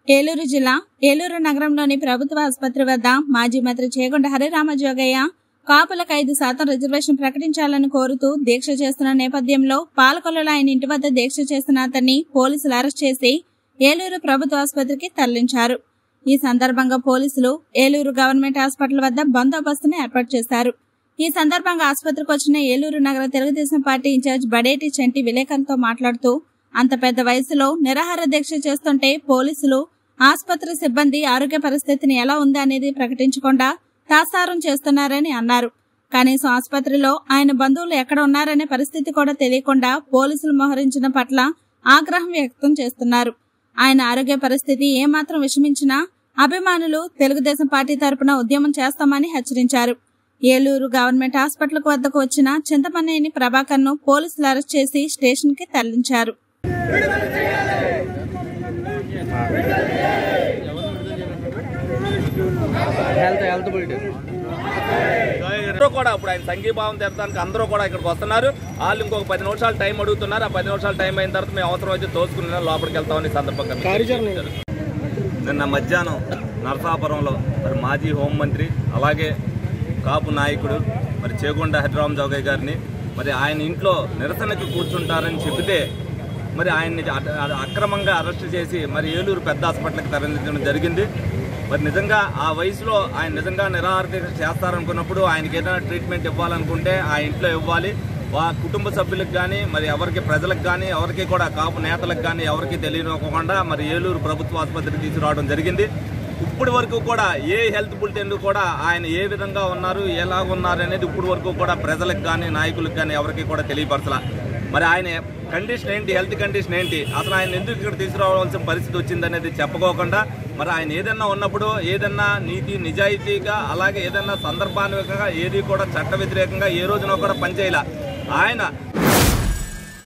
ఏలూరు జిల్లా ఏలూరు నగరంలోని ప్రభుత్వ ఆసుపత్రి వద్ద మాజీ మంత్రి చేగొండ హరిరామ జోగయ్య కాపులకు ఐదు శాతం రిజర్వేషన్ ప్రకటించాలని కోరుతూ దీక్ష చేస్తున్న నేపథ్యంలో పాలకొల్లులో ఆయన ఇంటి వద్ద దీక్ష చేస్తున్న అతన్ని పోలీసులు అరెస్ట్ చేసి ఏలూరు ప్రభుత్వ ఆసుపత్రికి తరలించారు ఈ సందర్భంగా పోలీసులు ఏలూరు గవర్నమెంట్ హాస్పిటల్ వద్ద బందోబస్తును ఏర్పాటు చేశారు ఈ సందర్భంగా ఆసుపత్రికి వచ్చిన ఏలూరు నగర తెలుగుదేశం పార్టీ ఇన్ఛార్జ్ బడేటి చంటి విలేకరులతో మాట్లాడుతూ అంత పెద్ద వయసులో నిరాహార దీక్ష చేస్తుంటే పోలీసులు ఆసుపత్రి సిబ్బంది ఆరోగ్య పరిస్థితిని ఎలా ఉంది అనేది ప్రకటించకుండా తాసారం చేస్తున్నారని అన్నారు కనీసం ఆసుపత్రిలో ఆయన బంధువులు ఎక్కడ ఉన్నారనే పరిస్థితి కూడా తెలియకుండా పోలీసులు మోహరించిన పట్ల ఆగ్రహం వ్యక్తం చేస్తున్నారు ఆయన ఆరోగ్య పరిస్థితి ఏమాత్రం విషమించినా అభిమానులు తెలుగుదేశం పార్టీ తరపున ఉద్యమం చేస్తామని హెచ్చరించారు ఏలూరు గవర్నమెంట్ హాస్పిటల్ వద్దకు వచ్చిన చింతమనేని ప్రభాకర్ ను పోలీసులు అరెస్ట్ చేసి స్టేషన్ కి తరలించారు హెల్త్ హెల్త్ బులెటిన్ అందరూ కూడా ఇప్పుడు ఆయన సంఘీభావం తెరడానికి అందరూ కూడా ఇక్కడికి వస్తున్నారు వాళ్ళు ఇంకొక పది నిమిషాలు టైం అడుగుతున్నారు ఆ పది నిమిషాలు టైం అయిన తర్వాత మేము అవసరం అయితే తోసుకుని లోపలికి వెళ్తామని ఈ సందర్భంగా మీకు కార్యాచరణ తెలియజేస్తారు. నిన్న మధ్యాహ్నం నరసాపురంలో మరి మాజీ హోంమంత్రి అలాగే కాపు నాయకుడు మరి చేగొండ హరిరామ్ జోగయ్య గారిని మరి ఆయన ఇంట్లో నిరసనకు కూర్చుంటారని చెబితే మరి ఆయన్ని అ- అ- అక్రమంగా అరెస్ట్ చేసి మరి ఏలూరు పెద్ద హాస్పిటల్కి తరలించడం జరిగింది మరి నిజంగా ఆ వయసులో ఆయన నిజంగా నిరాహార దీక్ష చేస్తారనుకున్నప్పుడు ఆయనకి ఏదైనా ట్రీట్మెంట్ ఇవ్వాలనుకుంటే ఆ ఇంట్లో ఇవ్వాలి వా కుటుంబ సభ్యులకు కానీ మరి ఎవరికి ప్రజలకు కానీ ఎవరికి కూడా కాపు నేతలకు కానీ ఎవరికి తెలియనివ్వకుండా మరి ఏలూరు ప్రభుత్వ ఆసుపత్రికి తీసుకురావడం జరిగింది ఇప్పటి వరకు కూడా ఏ హెల్త్ బులెటిన్ కూడా ఆయన ఏ విధంగా ఉన్నారు ఎలా ఉన్నారు అనేది ఇప్పటి వరకు కూడా ప్రజలకు కానీ నాయకులకు కానీ ఎవరికి కూడా తెలియపరచలా మరి ఆయన కండిషన్ ఏంటి హెల్త్ కండిషన్ ఏంటి అసలు ఆయన ఎందుకు ఇక్కడ తీసుకురావాల్సిన పరిస్థితి వచ్చింది అనేది చెప్పుకోకుండా మరి ఆయన ఏదన్నా ఉన్నప్పుడు ఏదన్నా నీతి నిజాయితీగా అలాగే ఏదన్నా సందర్భానుగా ఏది కూడా చట్ట వ్యతిరేకంగా ఏ రోజున కూడా పనిచేయాల ఆయన